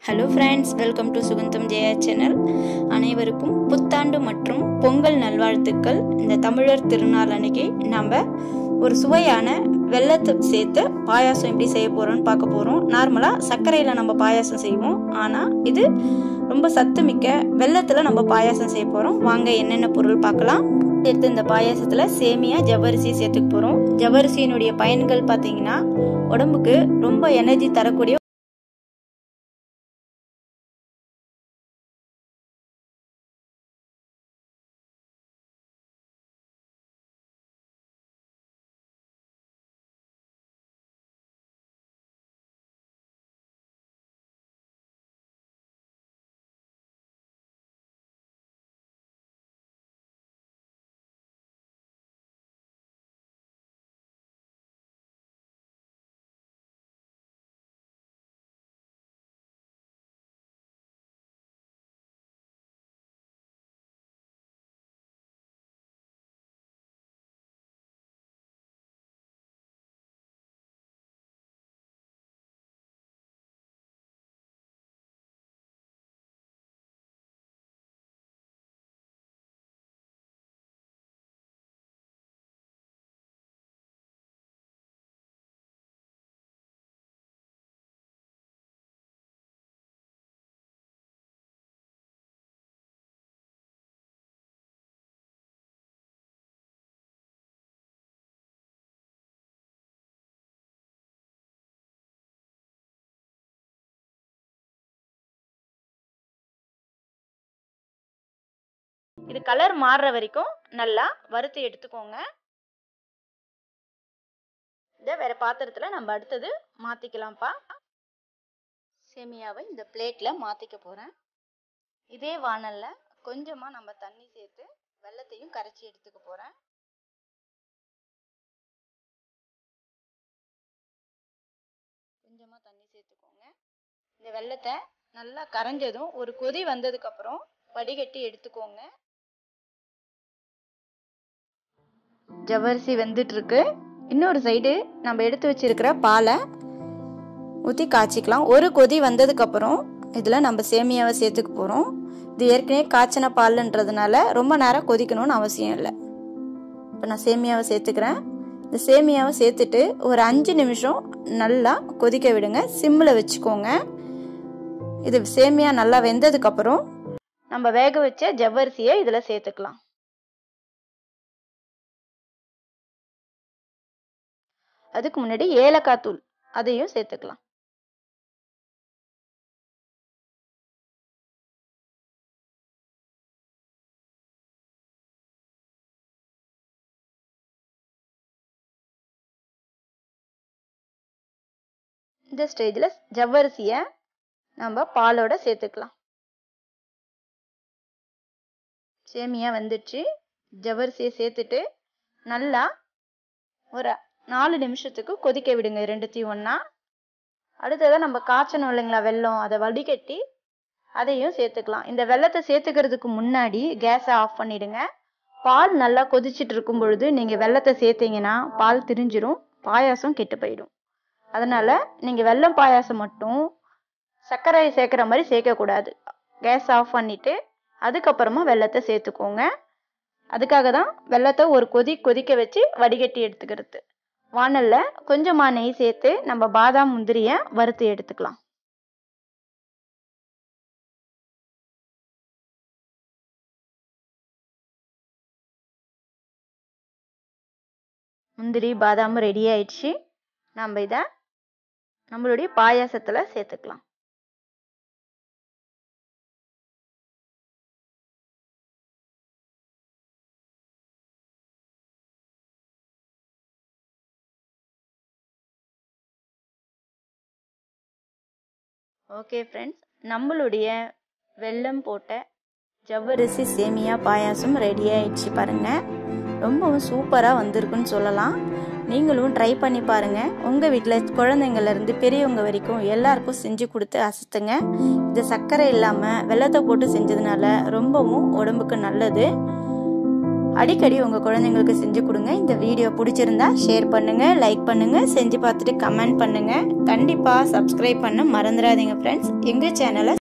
hello friends welcome to Sugantham Jaya channel அனைவருக்கும் புத்தாண்டு மற்றும் பொங்கல் நல்வாழ்த்துக்கள் இந்த தமிழர் திருநாள் அன்னைக்கு நம்ம ஒரு சுவையான வெள்ளத்தை சேர்த்து பாயாசம் எப்படி செய்ய போகிறோம்னு பார்க்க போகிறோம் நார்மலாக சர்க்கரையில் நம்ம பாயாசம் செய்வோம் ஆனால் இது ரொம்ப சத்து மிக்க வெள்ளத்தில் நம்ம பாயாசம் செய்ய போகிறோம் வாங்க என்னென்ன பொருள் பார்க்கலாம் எடுத்து இந்த பாயாசத்தில் சேமியா ஜவ்வரிசி சேர்த்துக்க போகிறோம் ஜவ்வரிசியினுடைய பயன்கள் பார்த்தீங்கன்னா உடம்புக்கு ரொம்ப எனர்ஜி தரக்கூடிய இது கலர் மாறுற வரைக்கும் நல்லா வறுத்து எடுத்துக்கோங்க இதை வேற பாத்திரத்துல நம்ம அடுத்தது மாத்திக்கலாம்ப்பா சேமியாவை இந்த பிளேட்ல மாத்திக்க போறேன் இதே வானல்ல கொஞ்சமா நம்ம தண்ணி சேர்த்து வெள்ளத்தையும் கரைச்சி எடுத்துக்க போறேன் கொஞ்சமா தண்ணி சேர்த்துக்கோங்க இந்த வெள்ளத்தை நல்லா கரைஞ்சதும் ஒரு கொதி வந்ததுக்கு அப்புறம் வடிகட்டி எடுத்துக்கோங்க ஜவ்வரிசி வெந்துட்டு இருக்கு இன்னொரு சைடு நம்ம எடுத்து வச்சிருக்கிற பாலை ஊற்றி காய்ச்சிக்கலாம் ஒரு கொதி வந்ததுக்கப்புறம் இதில் நம்ம சேமியாவை சேர்த்துக்க போகிறோம் இது ஏற்கனவே காய்ச்சின பால்ன்றதுனால ரொம்ப நேரம் கொதிக்கணும்னு அவசியம் இல்லை இப்போ நான் சேமியாவை சேர்த்துக்கிறேன் இந்த சேமியாவை சேர்த்துட்டு ஒரு அஞ்சு நிமிஷம் நல்லா கொதிக்க விடுங்க சிம்மில் வச்சுக்கோங்க இது சேமியா நல்லா வெந்ததுக்கப்புறம் நம்ம வேக வச்ச ஜவ்வரிசியை இதில் சேர்த்துக்கலாம் அதுக்கு முன்னாடி ஏலக்காய் தூள் அதையும் சேர்த்துக்கலாம் இந்த ஸ்டேஜில் ஜவ்வரிசியை நம்ம பாலோட சேர்த்துக்கலாம் சேமியா வந்துடுச்சு ஜவ்வரிசியை சேர்த்துட்டு நல்லா ஒரு நாலு நிமிஷத்துக்கு கொதிக்க விடுங்க ரெண்டுத்தையும் ஒன்றா அடுத்ததாக நம்ம காய்ச்சணும் இல்லைங்களா வெல்லம் அதை வடிகட்டி அதையும் சேர்த்துக்கலாம் இந்த வெள்ளத்தை சேர்த்துக்கிறதுக்கு முன்னாடி கேஸை ஆஃப் பண்ணிடுங்க பால் நல்லா கொதிச்சுட்டு இருக்கும் பொழுது நீங்கள் வெள்ளத்தை சேர்த்தீங்கன்னா பால் திரிஞ்சிரும் பாயாசம் கெட்டு போயிடும் அதனால நீங்கள் வெல்லம் பாயாசம் மட்டும் சர்க்கரை சேர்க்குற மாதிரி சேர்க்கக்கூடாது கேஸ் ஆஃப் பண்ணிவிட்டு அதுக்கப்புறமா வெள்ளத்தை சேர்த்துக்கோங்க அதுக்காக தான் வெள்ளத்தை ஒரு கொதி கொதிக்க வச்சு வடிகட்டி எடுத்துக்கிறது வானல்ல கொஞ்சமா நெய் சேர்த்து நம்ம பாதாம் முந்திரிய வறுத்து எடுத்துக்கலாம் முந்திரி பாதாமும் ரெடி ஆயிடுச்சு நம்ம இதை நம்மளுடைய பாயாசத்தில் சேர்த்துக்கலாம் ஓகே ஃப்ரெண்ட்ஸ் நம்மளுடைய வெல்லம் போட்ட ஜவ்வரிசி சேமியா பாயாசம் ரெடி ஆயிடுச்சு பாருங்க ரொம்பவும் சூப்பராக வந்திருக்குன்னு சொல்லலாம் நீங்களும் ட்ரை பண்ணி பாருங்க உங்கள் வீட்டில் குழந்தைங்கள்லேருந்து பெரியவங்க வரைக்கும் எல்லாருக்கும் செஞ்சு கொடுத்து அசத்துங்க இது சர்க்கரை இல்லாமல் வெள்ளத்தை போட்டு செஞ்சதுனால ரொம்பவும் உடம்புக்கு நல்லது அடிக்கடி உங்கள் குழந்தைங்களுக்கு செஞ்சு கொடுங்க இந்த வீடியோ பிடிச்சிருந்தா ஷேர் பண்ணுங்கள் லைக் பண்ணுங்கள் செஞ்சு பார்த்துட்டு கமெண்ட் பண்ணுங்கள் கண்டிப்பாக சப்ஸ்கிரைப் பண்ண மறந்துடாதீங்க ஃப்ரெண்ட்ஸ் எங்கள் சேனலை